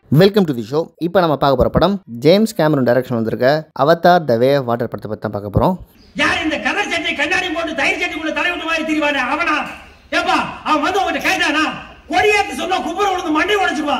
welcome to the show இப்போ நம்ம பார்க்க போகிற படம் ஜேம்ஸ் கேமரன் டைரக்ஷன் வந்திருக்க Avatar the way of water படத்தை பற்றி தான் பார்க்க போகிறோம் யார் இந்த கலர் சட்டை கண்ணாடி போட்டு தயிர் சட்டிக்குள்ள தலை விட்டு மாதிரி திரிவானே அவனா ஏப்பா அவன் வந்து உங்ககிட்ட கேட்டானா கொடியேத்து சொன்னா குப்புற விழுந்து மண்டை உடைச்சுக்குவான்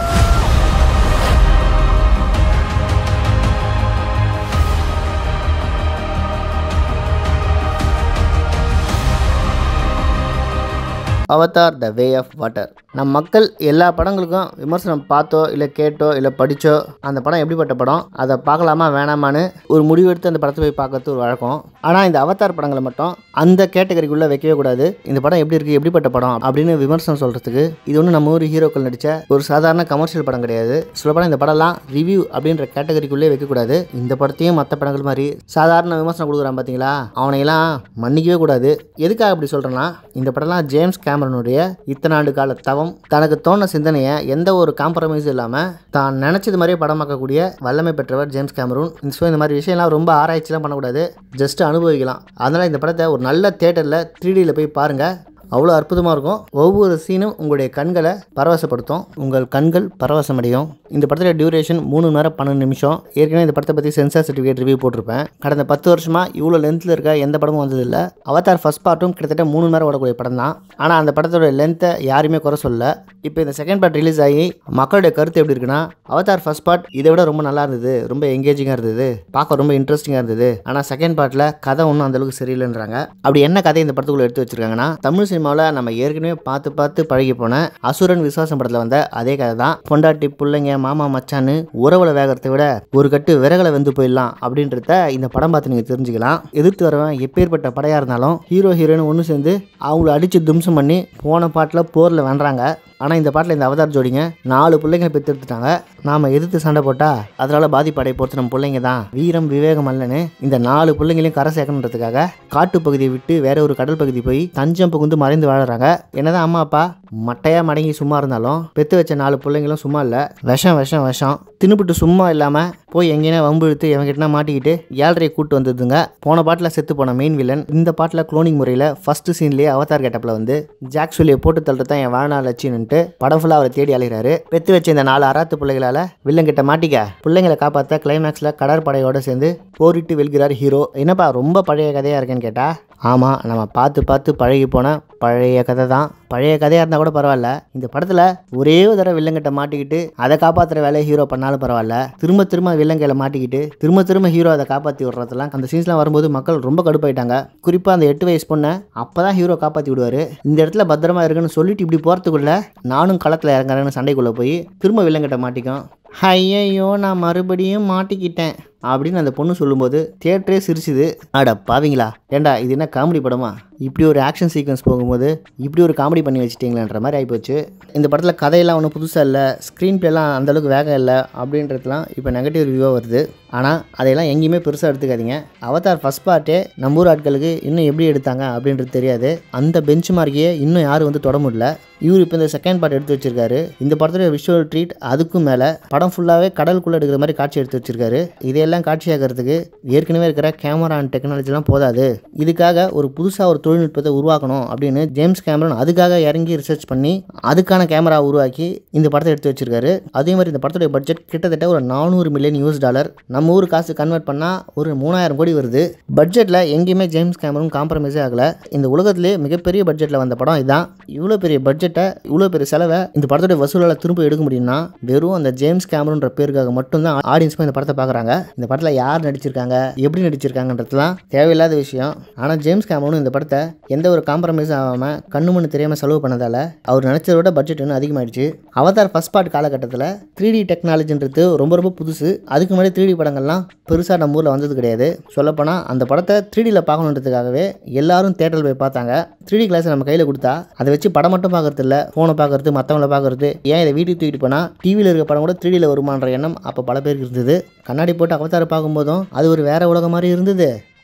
Avatar the way of water நம் மக்கள் எல்லா படங்களுக்கும் விமர்சனம் பார்த்தோ இல்லை கேட்டோ இல்லை படித்தோ அந்த படம் எப்படிப்பட்ட படம் அதை பார்க்கலாமா வேணாமான்னு ஒரு முடிவெடுத்து அந்த படத்தை போய் பார்க்கறது ஒரு வழக்கம் ஆனால் இந்த அவதார் படங்களை மட்டும் அந்த கேட்டகரிக்குள்ளே வைக்கவே கூடாது இந்த படம் எப்படி இருக்குது எப்படிப்பட்ட படம் அப்படின்னு விமர்சனம் சொல்கிறதுக்கு இது ஒன்றும் நம்ம ஊர் ஹீரோக்கள் நடித்த ஒரு சாதாரண கமர்ஷியல் படம் கிடையாது சொல்லப்போனால் இந்த படம்லாம் ரிவ்யூ அப்படின்ற கேட்டகரிக்குள்ளே வைக்கக்கூடாது இந்த படத்தையும் மற்ற படங்கள் மாதிரி சாதாரண விமர்சனம் கொடுக்குறான் பார்த்தீங்களா அவனையெல்லாம் மன்னிக்கவே கூடாது எதுக்காக அப்படி சொல்கிறேன்னா இந்த படம்லாம் ஜேம்ஸ் கேமரனுடைய இத்தனை ஆண்டு கால தவம் தனக்கு தோண சிந்தனையை எந்த ஒரு காம்ப்ரமைஸும் இல்லாமல் தான் நினச்சது மாதிரியே படமாக்கக்கூடிய வல்லமை பெற்றவர் ஜேம்ஸ் கேமரூன் ஸோ இந்த மாதிரி விஷயம்லாம் ரொம்ப ஆராய்ச்சிலாம் பண்ணக்கூடாது ஜஸ்ட் அனுபவிக்கலாம் அதனால் இந்த படத்தை ஒரு நல்ல தேட்டரில் த்ரீடியில் போய் பாருங்கள் அவ்வளோ அற்புதமாக இருக்கும் ஒவ்வொரு சீனும் உங்களுடைய கண்களை பரவசப்படுத்தும் உங்கள் கண்கள் பரவசமடையும் இந்த படத்தோட டியூரேஷன் மூணு மணி நேரம் பன்னெண்டு நிமிஷம் ஏற்கனவே இந்த படத்தை பற்றி சென்சார் சர்டிஃபிகேட் ரிவ்யூ போட்டிருப்பேன் கடந்த பத்து வருஷமாக இவ்வளோ லென்த்தில் இருக்க எந்த படமும் வந்ததில்லை அவதார் ஃபஸ்ட் பார்ட்டும் கிட்டத்தட்ட மூணு மணி நேரம் ஓடக்கூடிய படம் தான் ஆனால் அந்த படத்தோட லென்த்தை யாருமே குறை சொல்லல இப்போ இந்த செகண்ட் பார்ட் ரிலீஸ் ஆகி மக்களுடைய கருத்து எப்படி இருக்குன்னா அவதார் ஃபர்ஸ்ட் பார்ட் இதை விட ரொம்ப நல்லா இருந்தது ரொம்ப எங்கேஜிங்காக இருந்தது பார்க்க ரொம்ப இன்ட்ரெஸ்டிங்காக இருந்தது ஆனால் செகண்ட் பார்ட்டில் கதை ஒன்றும் அந்தளவுக்கு சரியில்லைன்றாங்க அப்படி என்ன கதை இந்த படத்துக்குள்ள எடுத்து வச்சிருக்காங்கன்னா தமிழ் சினிமாவில் நம்ம ஏற்கனவே பார்த்து பார்த்து பழகி போன அசுரன் விசுவாசம் படத்தில் வந்த அதே கதை தான் பொண்டாட்டி பிள்ளைங்க மாமா மச்சான்னு உறவுல வேகறதை விட ஒரு கட்டு விறகுல வெந்து போயிடலாம் அப்படின்றத இந்த படம் பார்த்து நீங்கள் தெரிஞ்சுக்கலாம் எதிர்த்து வரவன் எப்பேற்பட்ட படையாக இருந்தாலும் ஹீரோ ஹீரோயின் ஒன்று சேர்ந்து அவங்கள அடித்து தும்சம் பண்ணி போன பாட்டில் போரில் வென்றாங்க ஆனால் இந்த பாட்டில் இந்த அவதார் ஜோடிங்க நாலு பிள்ளைங்களை பெற்றெடுத்துட்டாங்க நாம் எதிர்த்து சண்டை போட்டால் அதனால் பாதிப்படைய போகிறது நம்ம பிள்ளைங்க தான் வீரம் விவேகம் அல்லன்னு இந்த நாலு பிள்ளைங்களையும் கரை சேர்க்கணுன்றதுக்காக காட்டு பகுதியை விட்டு வேற ஒரு கடல் பகுதி போய் தஞ்சம் புகுந்து மறைந்து வாழறாங்க என்னதான் அம்மா அப்பா மட்டையாக மடங்கி சும்மா இருந்தாலும் பெற்று வச்ச நாலு பிள்ளைங்களும் சும்மா இல்லை விஷம் விஷம் விஷம் தின்னுபிட்டு சும்மா இல்லாமல் போய் எங்கேனா வம்பு இழுத்து எவங்கிட்டனா மாட்டிக்கிட்டு ஏழரையை கூட்டு வந்ததுங்க போன பாட்டில் செத்து போன மெயின் வில்லன் இந்த பாட்டில் குளோனிங் முறையில் ஃபர்ஸ்ட் சீன்லேயே அவதார் கேட்டப்பில் வந்து ஜாக் சொல்லியை போட்டு தள்ளுறது தான் என் வாழ்நாள் லட்சியன்ட்டு படம் ஃபுல்லாக அவரை தேடி அலைகிறாரு பெற்று வச்ச இந்த நாலு அராத்து பிள்ளைகளால் வில்லன் கிட்ட மாட்டிக்க பிள்ளைங்களை காப்பாற்ற கிளைமேக்ஸில் கடற்படையோடு சேர்ந்து போரிட்டு வெல்கிறார் ஹீரோ என்னப்பா ரொம்ப பழைய கதையாக இருக்கேன்னு கேட்டா ஆமாம் நம்ம பார்த்து பார்த்து பழகி போன பழைய கதை தான் பழைய கதையாக இருந்தால் கூட பரவாயில்ல இந்த படத்தில் ஒரே ஒரு தடவை வில்லங்கிட்ட மாட்டிக்கிட்டு அதை காப்பாற்றுற வேலையை ஹீரோ பண்ணாலும் பரவாயில்ல திரும்ப திரும்ப வில்லங்கையில் மாட்டிக்கிட்டு திரும்ப திரும்ப ஹீரோ அதை காப்பாற்றி விடுறதெல்லாம் அந்த சீன்ஸ்லாம் வரும்போது மக்கள் ரொம்ப கடுப்பாயிட்டாங்க குறிப்பாக அந்த எட்டு வயசு பொண்ணை அப்போ தான் ஹீரோ காப்பாற்றி விடுவார் இந்த இடத்துல பத்திரமா இருக்குன்னு சொல்லிட்டு இப்படி போகிறதுக்குள்ள நானும் களத்தில் இறங்குறேன்னு சண்டைக்குள்ளே போய் திரும்ப வில்லங்கிட்ட மாட்டிக்கும் ஐயையோ நான் மறுபடியும் மாட்டிக்கிட்டேன் அப்படின்னு அந்த பொண்ணு சொல்லும்போது தியேட்டரே சிரிச்சுது அட பாவீங்களா ஏண்டா இது என்ன காமெடி படமா இப்படி ஒரு ஆக்ஷன் சீக்வன்ஸ் போகும்போது இப்படி ஒரு காமெடி பண்ணி வச்சிட்டீங்களான்ற மாதிரி ஆகிப்போச்சு இந்த படத்தில் கதையெல்லாம் ஒன்றும் புதுசாக இல்லை ஸ்க்ரீன் பிளேலாம் அந்தளவுக்கு வேகம் இல்லை அப்படின்றதுலாம் இப்போ நெகட்டிவ் ரிவ்யூவாக வருது ஆனால் அதையெல்லாம் எங்கேயுமே பெருசாக எடுத்துக்காதீங்க அவதார் ஃபஸ்ட் பார்ட்டே நம்ம ஊர் ஆட்களுக்கு இன்னும் எப்படி எடுத்தாங்க அப்படின்றது தெரியாது அந்த பெஞ்ச் மார்க்கையே இன்னும் யாரும் வந்து தொட முடியல இவர் இப்போ இந்த செகண்ட் பார்ட் எடுத்து வச்சிருக்காரு இந்த படத்தோட விஷுவல் ட்ரீட் அதுக்கும் மேலே படம் ஃபுல்லாகவே கடலுக்குள்ளே எடுக்கிற மாதிரி காட்சி எடுத்து வச்சிருக்காரு இதையெல்லாம் காட்சியாகிறதுக்கு ஏற்கனவே இருக்கிற கேமரா அண்ட் டெக்னாலஜிலாம் போதாது இதுக்காக ஒரு புதுசாக ஒரு தொழில்நுட்பத்தை உருவாக்கணும் அப்படின்னு ஜேம்ஸ் கேமரன் அதுக்காக இறங்கி ரிசர்ச் பண்ணி அதுக்கான கேமரா உருவாக்கி இந்த படத்தை எடுத்து வச்சிருக்காரு அதே மாதிரி இந்த படத்துடைய பட்ஜெட் கிட்டத்தட்ட ஒரு நானூறு மில்லியன் யூஎஸ் டாலர் நம்ம ஊர் காசு கன்வெர்ட் பண்ணால் ஒரு மூணாயிரம் கோடி வருது பட்ஜெட்டில் எங்கேயுமே ஜேம்ஸ் கேமரன் காம்ப்ரமைஸே ஆகலை இந்த உலகத்திலே மிகப்பெரிய பட்ஜெட்டில் வந்த படம் இதுதான் இவ்வளோ பெரிய பட்ஜெட்டை இவ்வளோ பெரிய செலவை இந்த படத்துடைய வசூலால் திரும்ப எடுக்க முடியும்னா வெறும் அந்த ஜேம்ஸ் கேமரன்ற பேருக்காக மட்டும்தான் ஆடியன்ஸ் இந்த படத்தை பார்க்குறாங்க இந்த படத்தில் யார் நடிச்சிருக்காங்க எப்படி நடிச்சிருக்காங்கன்றதுலாம் தேவையில்லாத விஷயம் ஆனால் ஜேம்ஸ் கேமரனும் இந்த படத்தை எந்த ஒரு காம்ப்ரமைஸ் ஆகாமல் கண்ணு மண்ணு தெரியாமல் செலவு பண்ணதால் அவர் நினச்சதை விட பட்ஜெட் இன்னும் அதிகமாயிடுச்சு அவதார் ஃபஸ்ட் பார்ட் காலகட்டத்தில் த்ரீ டி டெக்னாலஜின்றது ரொம்ப ரொம்ப புதுசு அதுக்கு முன்னாடி த்ரீ டி படங்கள்லாம் பெருசாக நம்ம ஊரில் வந்தது கிடையாது சொல்லப்போனால் அந்த படத்தை த்ரீ டியில் பார்க்கணுன்றதுக்காகவே எல்லாரும் தேட்டரில் போய் பார்த்தாங்க த்ரீ டி கிளாஸ் நம்ம கையில் கொடுத்தா அதை வச்சு படம் மட்டும் பார்க்கறது இல்லை ஃபோனை பார்க்கறது மற்றவங்கள பார்க்கறது ஏன் இதை வீட்டுக்கு தூக்கிட்டு போனால் டிவியில் இருக்க படம் கூட த்ரீ டியில் வருமான்ற எண்ணம் அப்போ பல பேருக்கு இருந்தது கண்ணாடி போட்டு அவதாரம் பார்க்கும்போதும் அது ஒரு வேற உலகம் மாதிரி இருந்தது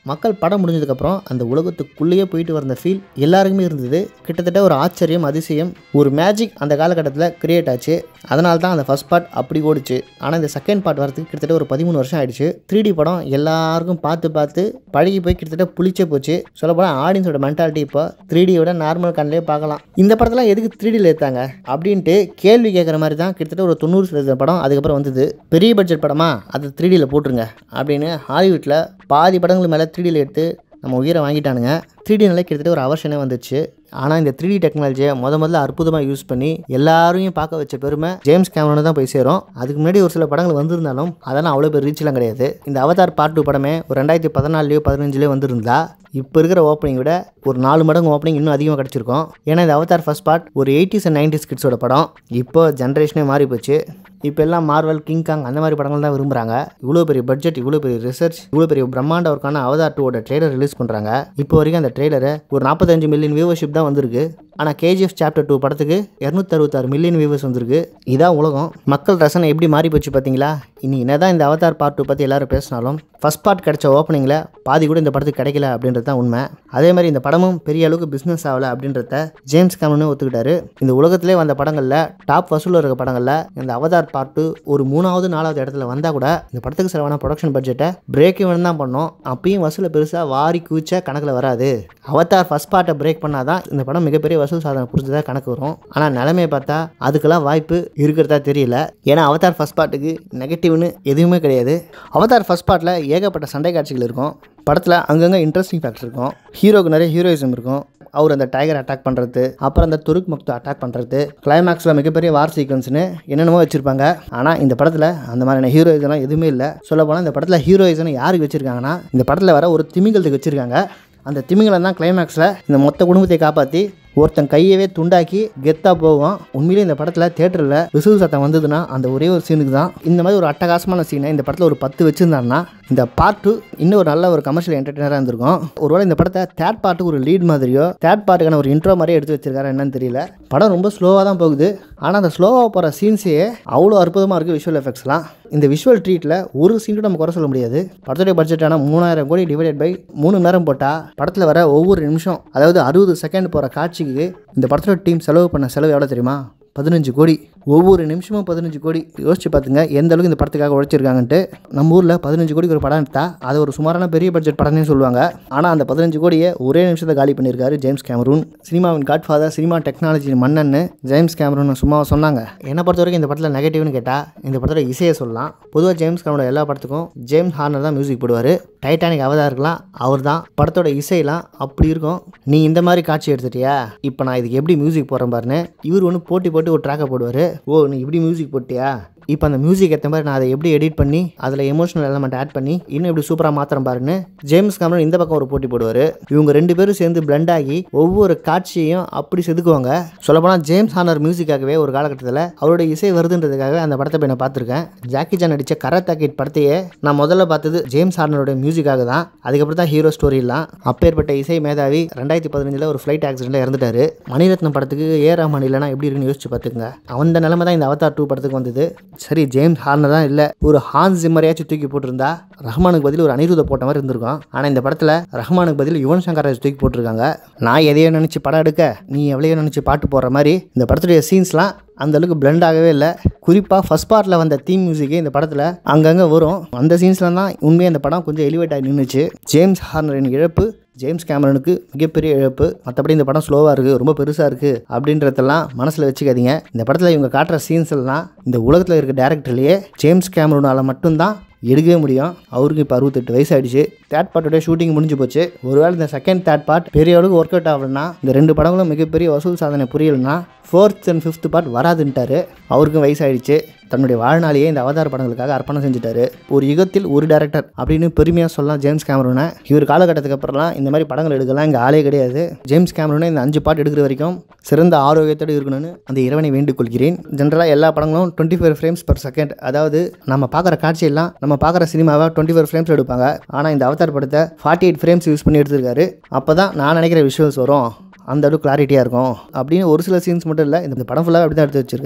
மக்கள் படம் முடிஞ்சதுக்கப்புறம் அந்த உலகத்துக்குள்ளேயே போயிட்டு வந்த ஃபீல் எல்லாருக்குமே இருந்தது கிட்டத்தட்ட ஒரு ஆச்சரியம் அதிசயம் ஒரு மேஜிக் அந்த காலகட்டத்தில் கிரியேட் ஆச்சு அதனால தான் அந்த ஃபர்ஸ்ட் பார்ட் அப்படி ஓடிச்சு ஆனால் இந்த செகண்ட் பார்ட் வரதுக்கு கிட்டத்தட்ட ஒரு பதிமூணு வருஷம் ஆயிடுச்சு த்ரீ டி படம் எல்லாருக்கும் பார்த்து பார்த்து பழகி போய் கிட்டத்தட்ட புளிச்சே போச்சு சொல்லப்போனால் ஆடியன்ஸோட மென்டாலிட்டி இப்போ த்ரீ டியோட நார்மல் கண்ணிலே பார்க்கலாம் இந்த படத்தெல்லாம் எதுக்கு த்ரீ டியில் எடுத்தாங்க அப்படின்ட்டு கேள்வி கேட்குற மாதிரி தான் கிட்டத்தட்ட ஒரு தொண்ணூறு சதவீத படம் அதுக்கப்புறம் வந்தது பெரிய பட்ஜெட் படமா அது த்ரீ டியில் போட்டுருங்க அப்படின்னு ஹாலிவுட்டில் பாதி படங்கள் மேலே த்ரீ டியில் எடுத்து நம்ம உயிரை வாங்கிட்டானுங்க த்ரீ டினாலே கிட்டத்தட்ட ஒரு அவர்ஷனே வந்துச்சு ஆனால் இந்த த்ரீ டி டெக்னாலஜியை முத முதல்ல அற்புதமாக யூஸ் பண்ணி எல்லாரையும் பார்க்க வச்ச பெருமை ஜேம்ஸ் கேமரனு தான் போய் சேரும் அதுக்கு முன்னாடி ஒரு சில படங்கள் வந்திருந்தாலும் அதெல்லாம் அவ்வளோ பேர் ரீச்லாம் கிடையாது இந்த அவதார் பார்ட் டூ படமே ஒரு ரெண்டாயிரத்தி பதினாலுலையோ பதினஞ்சுலேயோ வந்திருந்தா இப்போ இருக்கிற ஓப்பனிங் விட ஒரு நாலு மடங்கு ஓப்பனிங் இன்னும் அதிகமாக கிடச்சிருக்கும் ஏன்னா இந்த அவதார் ஃபர்ஸ்ட் பார்ட் ஒரு எயிட்டிஸ் அண்ட் நைன்டிஸ் கிட்ஸோட படம் இப்போ ஜென்ரேஷனே மாறி போச்சு இப்போ எல்லாம் மார்வல் கிங் காங் அந்த மாதிரி படங்கள் தான் விரும்புகிறாங்க இவ்வளோ பெரிய பட்ஜெட் இவ்வளோ பெரிய ரிசர்ச் இவ்வளோ பெரிய பிரம்மாண்ட ஒர்க்கான அவதார் டூவோட ட்ரெய்லர் ரிலீஸ் பண்ணுறாங்க இப்போ வரைக்கும் அந்த ட்ரெய்லரை ஒரு நாற்பத்தஞ்சு மில்லியன் வியூவர்ஷிப் தான் வந்திருக்கு ஆனால் கேஜிஎஃப் சாப்டர் டூ படத்துக்கு இரநூத்தறுபத்தாறு மில்லியன் வியூவர்ஸ் வந்திருக்கு இதான் உலகம் மக்கள் ரசனை எப்படி மாறி போச்சு பார்த்தீங்களா இனி என்னதான் இந்த அவதார் பார்ட் டூ பற்றி எல்லாரும் பேசினாலும் ஃபர்ஸ்ட் பார்ட் கிடைச்ச ஓப்பனிங்கில் பாதி கூட இந்த படத்துக்கு கிடைக்கல அப்படின்றது தான் உண்மை அதே மாதிரி இந்த படமும் பெரிய அளவுக்கு பிஸ்னஸ் ஆகலை அப்படின்றத ஜேம்ஸ் கேமரனே ஒத்துக்கிட்டாரு இந்த உலகத்திலே வந்த படங்களில் டாப் வசூலில் இருக்க படங்களில் இந்த அவதார் பார்ட் டூ ஒரு மூணாவது நாலாவது இடத்துல வந்தால் கூட இந்த படத்துக்கு செலவான ப்ரொடக்ஷன் பட்ஜெட்டை பிரேக் இவன் தான் பண்ணோம் அப்பயும் வசூலை பெருசாக வாரி கூச்ச கணக்கில் வராது அவதார் ஃபர்ஸ்ட் பார்ட்டை பிரேக் பண்ணாதான் இந்த படம் மிகப்பெரிய வசூல் சாதனை புரிஞ்சதாக கணக்கு வரும் ஆனால் நிலைமையை பார்த்தா அதுக்கெல்லாம் வாய்ப்பு இருக்கிறதா தெரியல ஏன்னா அவதார் ஃபர்ஸ்ட் பார்ட்டுக்கு நெகட்டிவ்னு எதுவுமே கிடையாது அவதார் ஃபர்ஸ்ட் பார்ட்டில் ஏகப்பட்ட சண்டை காட்சிகள் இருக்கும் படத்தில் அங்கங்கே இன்ட்ரெஸ்டிங் ஃபேக்டர் இருக்கும் ஹீரோக்கு நிறைய ஹீரோயிசம் இருக்கும் அவர் அந்த டைகர் அட்டாக் பண்ணுறது அப்புறம் அந்த துருக் முக்து அட்டாக் பண்ணுறது கிளைமேக்ஸில் மிகப்பெரிய வார் சீக்வன்ஸ்னு என்னென்னமோ வச்சுருப்பாங்க ஆனால் இந்த படத்தில் அந்த மாதிரியான ஹீரோயிசம்லாம் எதுவுமே இல்லை சொல்லப்போனால் இந்த படத்தில் ஹீரோயிசம் யாருக்கு வச்சுருக்காங்கன்னா இந்த படத்தில் வர ஒரு திமிங்கலத்துக்கு வச்சுருக்காங்க அந்த திமிங்கலம் தான் கிளைமேக்ஸில் இந்த மொத்த குடும்பத்தை காப்பாற்றி ஒருத்தன் கையவே துண்டாக்கி கெத்தாக போகும் உண்மையிலே இந்த படத்தில் தேட்டரில் விசில் சத்தம் வந்ததுன்னா அந்த ஒரே ஒரு சீனுக்கு தான் இந்த மாதிரி ஒரு அட்டகாசமான சீனை இந்த படத்தில் ஒரு பத்து வச்சுருந்தாருன்னா இந்த பார்ட் டூ இன்னும் ஒரு நல்ல ஒரு கமர்ஷியல் என்டர்டெய்னராக இருந்திருக்கும் ஒருவேளை இந்த படத்தை தேர்ட் பார்ட்டுக்கு ஒரு லீட் மாதிரியோ தேர்ட் பார்ட்டுக்கான ஒரு இன்ட்ரோ மாதிரியே எடுத்து வச்சிருக்காரு என்னன்னு தெரியல படம் ரொம்ப ஸ்லோவாக தான் போகுது ஆனால் அந்த ஸ்லோவாக போகிற சீன்ஸே அவ்வளோ அற்புதமாக இருக்குது விஷுவல் எஃபெக்ட்ஸ்லாம் இந்த விஷுவல் ட்ரீட்டில் ஒரு சீன் நம்ம குறை சொல்ல முடியாது படத்துடைய பட்ஜெட்டான மூணாயிரம் கோடி டிவைடட் பை மூணு நேரம் போட்டால் படத்தில் வர ஒவ்வொரு நிமிஷம் அதாவது அறுபது செகண்ட் போகிற காட்சிக்கு இந்த படத்தோட டீம் செலவு பண்ண செலவு எவ்வளோ தெரியுமா பதினஞ்சு கோடி ஒவ்வொரு நிமிஷமும் பதினஞ்சு கோடி யோசிச்சு பார்த்துங்க எந்த அளவுக்கு இந்த படத்துக்காக உழைச்சிருக்காங்கன்ட்டு நம்ம ஊரில் பதினஞ்சு கோடிக்கு ஒரு படம் எடுத்தா அது ஒரு சுமாரான பெரிய பட்ஜெட் படம்னு சொல்லுவாங்க ஆனால் அந்த பதினஞ்சு கோடியை ஒரே நிமிஷத்தை காலி பண்ணியிருக்காரு ஜேம்ஸ் கேமரூன் சினிமாவின் காட்ஃபாதர் சினிமா டெக்னாலஜி மன்னன்னு ஜேம்ஸ் கேமரூன் சும்மா சொன்னாங்க என்னை பொறுத்த வரைக்கும் இந்த படத்தில் நெகட்டிவ்னு கேட்டால் இந்த படத்தோட இசையை சொல்லலாம் பொதுவாக ஜேம்ஸ் கேமரோட எல்லா படத்துக்கும் ஜேம்ஸ் ஹார்னர் தான் மியூசிக் போடுவார் டைட்டானிக் அவதாருக்கெலாம் அவர் தான் படத்தோட இசையெல்லாம் அப்படி இருக்கும் நீ இந்த மாதிரி காட்சி எடுத்துட்டியா இப்போ நான் இதுக்கு எப்படி மியூசிக் போடுறேன் பாருன்னு இவர் ஒன்று போட்டி போட்டு ஒரு ட்ராக்கை போடுவார் ஓ நீ இப்படி மியூசிக் போட்டியா இப்போ அந்த மியூசிக் ஏற்ற மாதிரி நான் அதை எப்படி எடிட் பண்ணி அதில் எமோஷனல் எலமெண்ட் ஆட் பண்ணி இன்னும் எப்படி சூப்பராக மாத்திரம் பாருன்னு ஜேம்ஸ் கேமரன் இந்த பக்கம் ஒரு போட்டி போடுவார் இவங்க ரெண்டு பேரும் சேர்ந்து பிளெண்ட் ஆகி ஒவ்வொரு காட்சியையும் அப்படி செதுக்குவாங்க சொல்லப்போனால் ஜேம்ஸ் ஹானர் மியூசிக்காகவே ஒரு காலகட்டத்தில் அவரோட இசை வருதுன்றதுக்காக அந்த படத்தை போய் நான் பார்த்துருக்கேன் ஜாக்கி ஜான் நடித்த கரத் தாக்கிட் படத்தையே நான் முதல்ல பார்த்தது ஜேம்ஸ் ஹார்னரோட மியூசிக்காக தான் அதுக்கப்புறம் தான் ஹீரோ ஸ்டோரிலாம் அப்பேற்பட்ட இசை மேதாவி ரெண்டாயிரத்தி பதினஞ்சில் ஒரு ஃப்ளைட் ஆக்சிடென்ட்டில் இறந்துட்டாரு மணிரத்னம் படத்துக்கு ஏ ரஹ்மான் இல்லைனா எப்படி இருக்குன்னு யோசிச்சு பார்த்துக்குங்க அந்த நிலைமை தான் இந்த அவதார் டூ படத்துக்கு வந்தது சரி ஜேம்ஸ் ஹார்னர் தான் இல்லை ஒரு ஹான் ஜிம்மரையாச்சும் தூக்கி போட்டிருந்தா ரஹ்மானுக்கு பதில் ஒரு அனிருத்தை போட்ட மாதிரி இருந்திருக்கும் ஆனால் இந்த படத்தில் ரஹ்மானுக்கு பதில் யுவன் சங்கர் ராஜ் தூக்கி போட்டிருக்காங்க நான் எதையோ நினச்சி படம் எடுக்க நீ எவ்வளையோ நினச்சி பாட்டு போடுற மாதிரி இந்த படத்துடைய சீன்ஸ்லாம் அந்த அளவுக்கு பிளெண்ட் ஆகவே இல்லை குறிப்பாக ஃபஸ்ட் பார்ட்டில் வந்த தீம் மியூசிக்கே இந்த படத்தில் அங்கங்கே வரும் அந்த சீன்ஸில் தான் உண்மையாக இந்த படம் கொஞ்சம் எலிவேட் ஆகி நின்றுச்சு ஜேம்ஸ் ஹார்னரின் இழப்பு ஜேம்ஸ் கேமரனுக்கு மிகப்பெரிய இழப்பு மற்றபடி இந்த படம் ஸ்லோவாக இருக்குது ரொம்ப பெருசாக இருக்குது அப்படின்றதெல்லாம் மனசில் வச்சுக்காதீங்க இந்த படத்தில் இவங்க காட்டுற சீன்ஸ் எல்லாம் இந்த உலகத்தில் இருக்க டேரக்டர்லேயே ஜேம்ஸ் கேமரனால் மட்டும்தான் எடுக்கவே முடியும் அவருக்கு இப்போ அறுபத்தெட்டு வயசு ஆயிடுச்சு தேர்ட் பார்ட்டோட ஷூட்டிங் முடிஞ்சு போச்சு ஒருவேளை இந்த செகண்ட் தேர்ட் பார்ட் பெரிய அளவுக்கு ஒர்க் அவுட் ஆகலன்னா இந்த ரெண்டு படங்களும் மிகப்பெரிய வசூல் சாதனை புரியலன்னா ஃபோர்த் அண்ட் ஃபிஃப்த் பார்ட் வராதுன்ட்டாரு அவருக்கும் வயசாயிடுச்சு தன்னுடைய வாழ்நாளையே இந்த அவதார படங்களுக்காக அர்ப்பணம் செஞ்சுட்டாரு ஒரு யுகத்தில் ஒரு டேரக்டர் அப்படின்னு பெருமையாக சொல்லலாம் ஜேம்ஸ் கேமரூனை இவர் காலகட்டத்துக்கு அப்புறம்லாம் இந்த மாதிரி படங்கள் எடுக்கலாம் இங்கே ஆளே கிடையாது ஜேம்ஸ் கேமரூனை இந்த அஞ்சு பாட்டு எடுக்கிற வரைக்கும் சிறந்த ஆரோக்கியத்தோடு இருக்கணும்னு அந்த இறைவனை வேண்டிக் கொள்கிறேன் ஜென்ரலாக எல்லா படங்களும் twenty four frames per second அதாவது நம்ம பார்க்குற காட்சியெல்லாம் நம்ம பார்க்குற சினிமாவை டுவெண்ட்டி ஃபோர் ஃப்ரேம்ஸ் எடுப்பாங்க ஆனால் இந்த அவதார் படத்தை ஃபார்ட்டி எயிட் ஃப்ரேம்ஸ் யூஸ் பண்ணி எடுத்திருக்காரு அப்போ தான் நான் நினைக்கிற விஷுவல்ஸ் வரும் அந்த அளவுக்கு கிளாரிட்டியாக இருக்கும் அப்படின்னு ஒரு சில சீன்ஸ் மட்டும் இல்லை இந்த படம் ஃபுல்லாக அப்படி தான் எடுத்து வச்சிருக்காரு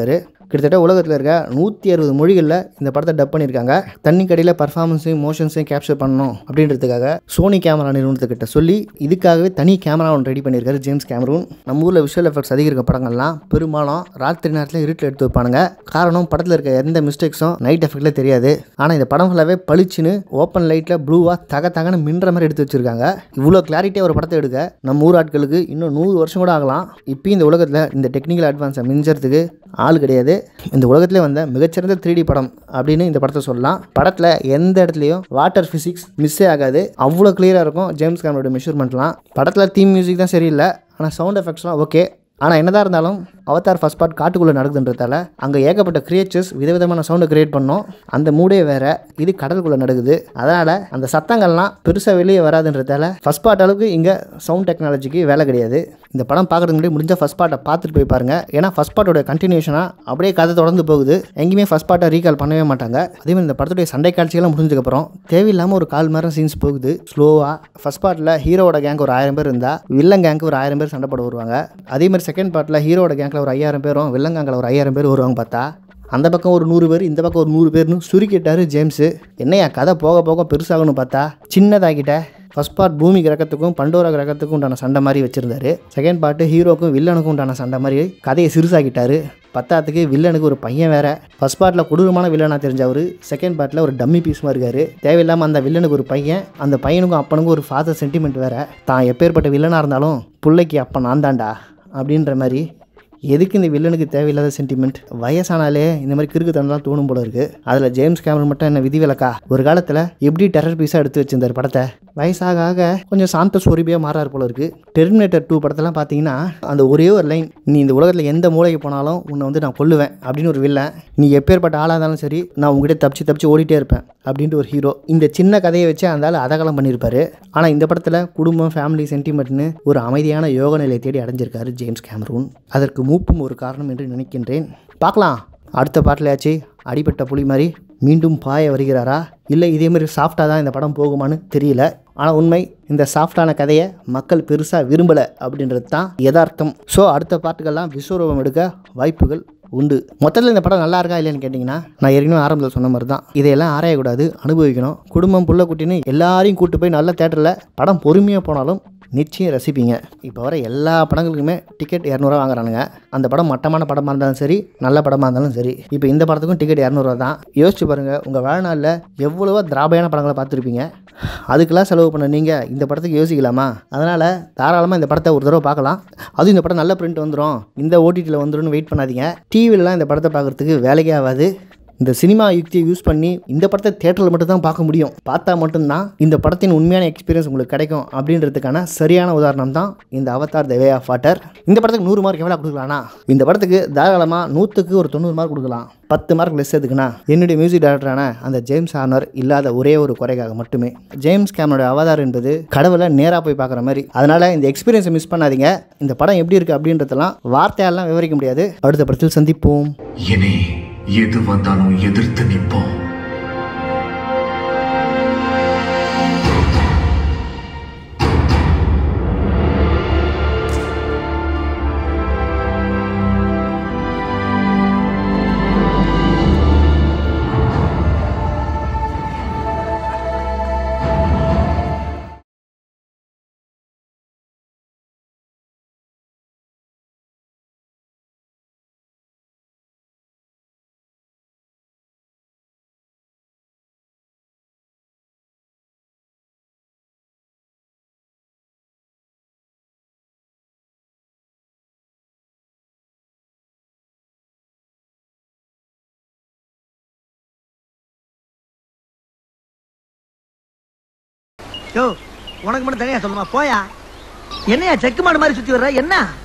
கிட்டத்தட்ட உலகத்தில் இருக்க நூற்றி அறுபது மொழிகளில் இந்த படத்தை டப் பண்ணியிருக்காங்க தண்ணி கடையில் பர்ஃபார்மன்ஸையும் மோஷன்ஸையும் கேப்சர் பண்ணணும் அப்படின்றதுக்காக சோனி கேமரா நிறுவனத்துக்கிட்ட சொல்லி இதுக்காகவே தனி கேமரா ஒன்று ரெடி பண்ணியிருக்காரு ஜேம்ஸ் கேமரூன் நம்ம ஊரில் விஷுவல் எஃபெக்ட்ஸ் அதிகம் இருக்க படங்கள்லாம் பெரும்பாலும் ராத்திரி நேரத்தில் இருட்டில் எடுத்து வைப்பானுங்க காரணம் படத்தில் இருக்க எந்த மிஸ்டேக்ஸும் நைட் எஃபெக்டில் தெரியாது ஆனால் இந்த படம் ஃபுல்லாகவே பளிச்சுன்னு ஓப்பன் லைட்டில் ப்ளூவாக தக தகன்னு மின்ற மாதிரி எடுத்து வச்சிருக்காங்க இவ்வளோ கிளாரிட்டியாக ஒரு படத்தை எடுக்க நம்ம ஊர் ஆட்களுக்கு இன்னும் நூறு வருஷம் கூட ஆகலாம் இப்பயும் இந்த உலகத்தில் இந்த டெக்னிக்கல் அட்வான்ஸை மிஞ்சறதுக்கு ஆள் கிடையாது இந்த உலகத்திலே வந்த மிகச்சிறந்த த்ரீ படம் அப்படின்னு இந்த படத்தை சொல்லலாம் படத்தில் எந்த இடத்துலையும் வாட்டர் ஃபிசிக்ஸ் மிஸ்ஸே ஆகாது அவ்வளோ கிளியராக இருக்கும் ஜேம்ஸ் கேமரோட மெஷர்மெண்ட்லாம் படத்தில் தீம் மியூசிக் தான் சரியில்லை ஆனால் சவுண்ட் எஃபெக்ட்ஸ்லாம் ஓகே ஆனால் என்னதான் இருந்தாலும் அவதார் ஃபர்ஸ்ட் பார்ட் காட்டுக்குள்ளே நடக்குதுன்றதால அங்கே ஏகப்பட்ட கிரியேச்சர்ஸ் விதவிதமான சவுண்டை கிரியேட் பண்ணோம் அந்த மூடே வேற இது கடலுக்குள்ளே நடக்குது அதனால் அந்த சத்தங்கள்லாம் பெருசாக வெளியே வராதுன்றதால ஃபர்ஸ்ட் பார்ட் அளவுக்கு இங்கே சவுண்ட் டெக்னாலஜிக்கு வேலை கிடையாது இந்த படம் பார்க்குறதுக்கு முன்னாடி முடிஞ்ச ஃபர்ஸ்ட் பார்ட்டை பார்த்துட்டு போய் பாருங்க ஏன்னா ஃபர்ஸ்ட் பார்ட்டோட கண்டினியூஷனாக அப்படியே கதை தொடர்ந்து போகுது எங்கேயுமே ஃபர்ஸ்ட் பார்ட்டை ரீகால் பண்ணவே மாட்டாங்க அதே மாதிரி இந்த படத்துடைய சண்டை காட்சிகள்லாம் முடிஞ்சதுக்கப்புறம் தேவையில்லாமல் ஒரு கால் மரம் சீன்ஸ் போகுது ஸ்லோவாக ஃபர்ஸ்ட் பார்ட்டில் ஹீரோவோட கேங்க் ஒரு ஆயிரம் பேர் இருந்தால் வில்லன் கேங்க் ஒரு ஆயிரம் பேர் சண்டை போட வருவாங்க அதே மாதிரி செகண்ட் பார்ட்டில் ஹீரோட கேங்கில் ஒரு ஐயாயிரம் பேரும் வில்லன் கேங்கில் ஒரு ஐயாயிரம் பேர் வருவாங்க பார்த்தா அந்த பக்கம் ஒரு நூறு பேர் இந்த பக்கம் ஒரு நூறு பேர்னு சுருக்கிட்டாரு ஜேம்ஸு என்னையா கதை போக போக பெருசாகணும் பார்த்தா சின்னதாகிட்ட ஃபர்ஸ்ட் பார்ட் பூமி கிரகத்துக்கும் பண்டோரா கிரகத்துக்கும் உண்டான சண்டை மாதிரி வச்சிருந்தாரு செகண்ட் பார்ட்டு ஹீரோக்கும் வில்லனுக்கும் உண்டான சண்டை மாதிரி கதையை சிறுசாக்கிட்டாரு பத்தாத்துக்கு வில்லனுக்கு ஒரு பையன் வேற ஃபர்ஸ்ட் பார்ட்டில் கொடூரமான வில்லனாக தெரிஞ்சவர் செகண்ட் பார்ட்டில் ஒரு டம்மி பீஸ் மாதிரி இருக்காரு தேவையில்லாமல் அந்த வில்லனுக்கு ஒரு பையன் அந்த பையனுக்கும் அப்பனுக்கும் ஒரு ஃபாதர் சென்டிமெண்ட் வேற தான் எப்பேற்பட்ட வில்லனாக இருந்தாலும் பிள்ளைக்கு அப்பா நான் தான்டா அப்படின்ற மாதிரி எதுக்கு இந்த வில்லனுக்கு தேவையில்லாத சென்டிமெண்ட் வயசானாலே இந்த மாதிரி கிறுக்குத்தனம்லாம் தோணும் போல இருக்கு அதில் ஜேம்ஸ் கேமரன் மட்டும் என்ன விதிவிலக்கா ஒரு காலத்தில் எப்படி டெரர் பீஸாக எடுத்து வச்சிருந்தார் படத்தை வயசாக ஆக கொஞ்சம் சாந்த சொரிபியாக மாறாரு போல இருக்கு டெர்மினேட்டர் டூ படத்தெல்லாம் பார்த்தீங்கன்னா அந்த ஒரே ஒரு லைன் நீ இந்த உலகத்தில் எந்த மூலைக்கு போனாலும் உன்னை வந்து நான் கொல்லுவேன் அப்படின்னு ஒரு வில்லன் நீ எப்பேற்பட்ட ஆளாக இருந்தாலும் சரி நான் உங்ககிட்ட தப்பிச்சு தப்பிச்சு ஓடிட்டே இருப்பேன் அப்படின்ட்டு ஒரு ஹீரோ இந்த சின்ன கதையை வச்சு அந்த ஆள் அதகலம் பண்ணியிருப்பாரு ஆனால் இந்த படத்தில் குடும்பம் ஃபேமிலி சென்டிமெண்ட்னு ஒரு அமைதியான யோக நிலையை தேடி அடைஞ்சிருக்காரு ஜேம்ஸ் கேமரூன் அதற்கு மூப்பும் ஒரு காரணம் என்று நினைக்கின்றேன் பார்க்கலாம் அடுத்த பாட்டிலாச்சு அடிபட்ட புலி மாதிரி மீண்டும் பாய வருகிறாரா இல்லை இதே மாதிரி சாஃப்டாக தான் இந்த படம் போகுமான்னு தெரியல ஆனால் உண்மை இந்த சாஃப்டான கதையை மக்கள் பெருசாக விரும்பலை அப்படின்றது தான் யதார்த்தம் ஸோ அடுத்த பாட்டுகள்லாம் விஸ்வரூபம் எடுக்க வாய்ப்புகள் உண்டு மொத்தத்தில் இந்த படம் நல்லா இருக்கா இல்லைன்னு கேட்டிங்கன்னா நான் ஏற்கனவே ஆரம்பத்தில் சொன்ன மாதிரி தான் இதையெல்லாம் ஆராயக்கூடாது அனுபவிக்கணும் குடும்பம் புள்ள குட்டின்னு எல்லாரையும் கூட்டு போய் நல்ல தேட்டரில் படம் பொறுமையாக போனாலும் நிச்சயம் ரசிப்பீங்க இப்போ வர எல்லா படங்களுக்குமே டிக்கெட் இரநூறுவா வாங்குறானுங்க அந்த படம் மட்டமான படமாக இருந்தாலும் சரி நல்ல படமாக இருந்தாலும் சரி இப்போ இந்த படத்துக்கும் டிக்கெட் இரநூறுவா தான் யோசிச்சு பாருங்கள் உங்கள் வாழ்நாளில் எவ்வளவோ திராபையான படங்களை பார்த்துருப்பீங்க அதுக்கெல்லாம் செலவு பண்ண நீங்கள் இந்த படத்துக்கு யோசிக்கலாமா அதனால் தாராளமாக இந்த படத்தை ஒரு தடவை பார்க்கலாம் அதுவும் இந்த படம் நல்ல பிரிண்ட் வந்துடும் இந்த ஓடிடியில் வந்துடும்னு வெயிட் பண்ணாதீங்க டிவிலலாம் இந்த படத்தை பார்க்குறதுக்கு வேலைக்கே ஆகாது இந்த சினிமா யுக்தியை யூஸ் பண்ணி இந்த படத்தை தேட்டரில் மட்டும் தான் பார்க்க முடியும் பார்த்தா மட்டும்தான் இந்த படத்தின் உண்மையான எக்ஸ்பீரியன்ஸ் உங்களுக்கு கிடைக்கும் அப்படின்றதுக்கான சரியான உதாரணம் தான் இந்த Avatar the way of water இந்த படத்துக்கு நூறு மார்க் எவ்வளோ கொடுக்கலாம்னா இந்த படத்துக்கு தாராளமாக நூற்றுக்கு ஒரு தொண்ணூறு மார்க் கொடுக்கலாம் பத்து மார்க் லெஸ் எதுக்குன்னா என்னுடைய மியூசிக் டைரக்டரான அந்த ஜேம்ஸ் ஆர்னர் இல்லாத ஒரே ஒரு குறைக்காக மட்டுமே ஜேம்ஸ் கேமரோட அவதார் என்பது கடவுளை நேராக போய் பார்க்குற மாதிரி அதனால் இந்த எக்ஸ்பீரியன்ஸை மிஸ் பண்ணாதீங்க இந்த படம் எப்படி இருக்குது அப்படின்றதெல்லாம் வார்த்தையாலாம் விவரிக்க முடியாது அடுத்த படத்தில் சந்திப்போம் இனி எது வந்தாலும் எதிர்த்து நிற்போம் யோ உனக்கு மட்டும் தனியா சொல்லுமா போயா என்னையா செக்கு மாடு மாதிரி சுத்தி வர்ற என்ன